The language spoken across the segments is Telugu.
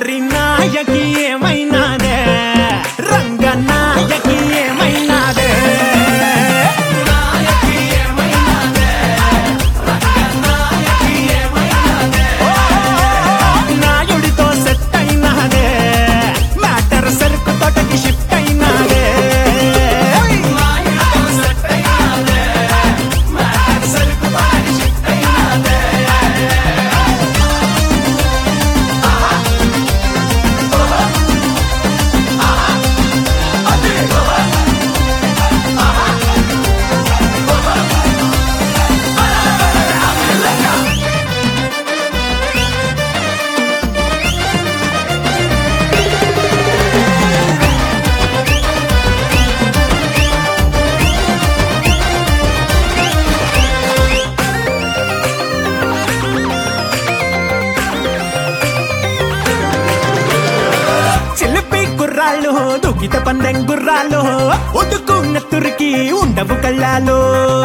మరి నాయకి ఏమైనాదే రంగ నాయకి ఏమైనాదే నాయకి ఏమైనాదే రంగ నాయకి ఏమైనాదే నాయుడితో సెట్ అయినాదే మ్యాటర్ సరుకు తోటకి షిఫ్ట్ అయినాదే నాయుడితో సెట్ అయినాదే మ్యాటర్ సరుకు తోటకి షిఫ్ట్ అయినాదే చిలిపి కుర్రాళ్ళు దుఃఖిత పందెం గుర్రాలు ఒడ్డుకున్న తురికి ఉండవు కళ్ళాలు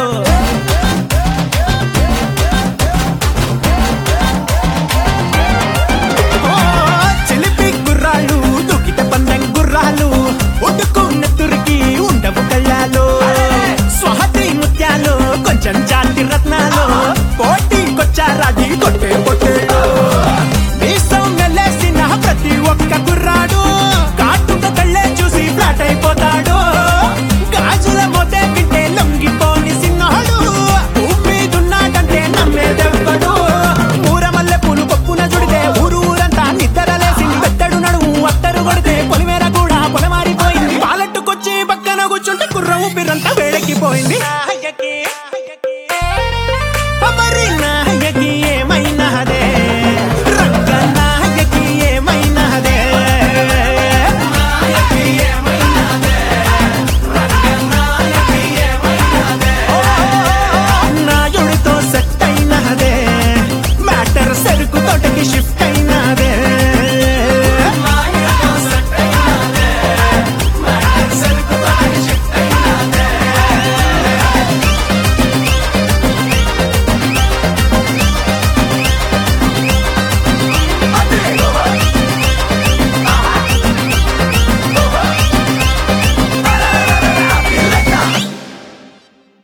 ఓ, చిలిపి గుర్రాళ్ళు దుఃఖిత పందెం గుర్రాలు ఒడ్డుకున్న తురికి ఉండవు కళ్ళాలు స్వహతి ముత్యాలు కొంచెం జాతి రత్నాలు పోటీకొచ్చారాది కొట్టే కొట్టేడు మీసం మెల్లేసిన ప్రతి ఒక్క కుర్రాడు కాటుక కళ్ళే చూసి ఫ్లాట్ అయిపోతాడు గాజుల మొదే వింటే లొంగిపోని సిన్నాడు ఊపిదున్నాడంటే నమ్మేదెవ్వడు ఊరమల్లె పూలు పప్పున జుడితే ఊరు ఊరంతా నిద్రలేసింది పెద్దడు నడుము అత్తరు కొడితే పొలిమేర కూడా పొలమారిపోయింది పాలెట్టుకొచ్చి పక్కన కూర్చుంటే కుర్ర ఊపిరంతా వేడెక్కిపోయింది మరి నా